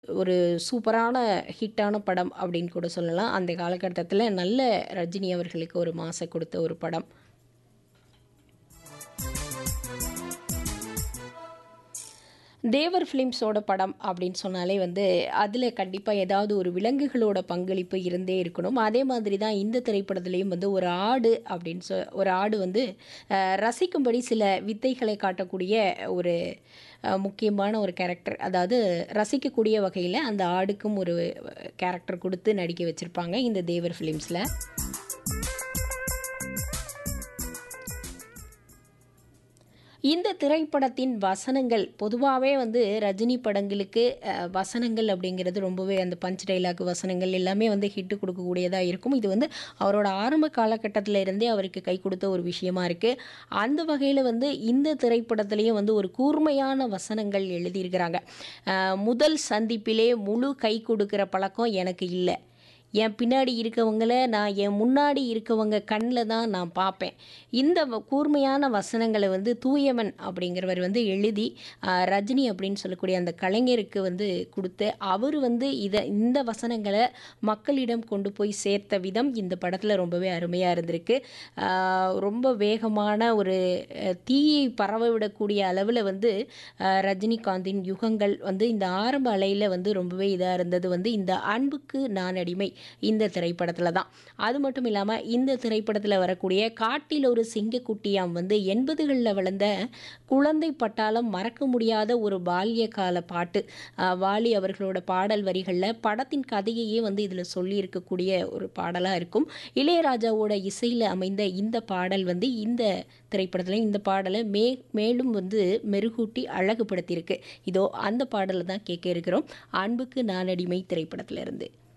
ஒரு சூப்பரான ஹிட்டான படம் அப்படின்னு கூட சொல்லலாம். அந்த காலகட்டத்தில நல்ல ரஜினி அவர்களுக்கு ஒரு மாஸ கொடுத்த ஒரு படம். தேவர் ஃபிலிம்ஸோட படம் அப்படின்னு சொன்னாலே வந்து, அதில கண்டிப்பா ஏதாவது ஒரு விலங்குகளோட பங்களிப்பு இருந்தே இருக்கணும். அதே மாதிரி தான் இந்த திரைப்படத்திலயும் வந்து ஒரு ஆடு அப்படின்னு சொ ஒரு ஆடு வந்து அ ரசிக்கும்படி சில வித்தைகளை காட்டக்கூடிய ஒரு அ முக்கியமான ஒரு கேரக்டர். அதாவது ரசிக்கக்கூடிய வகையில அந்த ஆடுக்கும் ஒரு கேரக்டர் குடுத்து நடிக்க வச்சிருப்பாங்க, இந்த தேவர் ஃபிலிம்ஸ்ல. இந்த திரைப்படத்தின் வசனங்கள் பொதுவாவே வந்து ரஜினி படங்களுக்கு அ வசனங்கள் அப்படிங்கிறது ரொம்பவே அந்த பஞ்ச் டயலாக் வசனங்கள் எல்லாமே வந்து ஹிட் குடுக்கக்கூடியதா இருக்கும். இது வந்து அவரோட ஆரம்ப காலகட்டத்தில இருந்தே அவருக்கு கை குடுத்த ஒரு விஷயமா இருக்கு. அந்த வகையில வந்து இந்த திரைப்படத்திலயும் வந்து ஒரு கூர்மையான வசனங்கள் எழுதியிருக்கிறாங்க. அ "முதல் சந்திப்பிலே முழு கை குடுக்கிற பழக்கம் எனக்கு இல்ல. என் பின்னாடி இருக்கவங்கள நான் என் முன்னாடி இருக்கவங்க கண்ல தான் நான் பாப்பேன்." இந்த வ கூர்மையான வசனங்கள வந்து தூயமன் அப்படிங்கிறவர் வந்து எழுதி, அ ரஜினி அப்படின்னு சொல்லக்கூடிய அந்த கலைஞருக்கு வந்து குடுத்து, அவரு வந்து இத இந்த வசனங்கள மக்களிடம் கொண்டு போய் சேர்த்த விதம் இந்த படத்தில ரொம்பவே அருமையா இருந்திருக்கு. ஆ ரொம்ப வேகமான ஒரு அ தீயை பரவ விடக்கூடிய அளவுல வந்து அ ரஜினிகாந்தின் யுகங்கள் வந்து இந்த ஆரம்ப அலையில வந்து ரொம்பவே இதா இருந்தது வந்து இந்த "அன்புக்கு நான் அடிமை" இந்த திரைப்படத்தில தான். அது மட்டும் இல்லாம இந்த திரைப்படத்தில வரக்கூடிய "காட்டில் ஒரு சிங்கக்குட்டியாம்" வந்து 80கள்ல வளர்ந்த குழந்தை பட்டாளம் மறக்க முடியாத ஒரு பால்ய கால பாட்டு. அ வாலி அவர்களோட பாடல் வரிகள்ல படத்தின் கதையையே வந்து இதில சொல்லியிருக்கக்கூடிய ஒரு பாடலா இருக்கும். இளையராஜாவோட இசையில அமைந்த இந்த பாடல் வந்து இந்த திரைப்படத்தில இந்த பாடல மே மேலும் வந்து மெருகூட்டி அழகுபடுத்தியிருக்கு. இதோ அந்த பாடல தான் கேட்க இருக்கிறோம். "அன்புக்கு நான் அடிமை" திரைப்படத்திலிருந்து.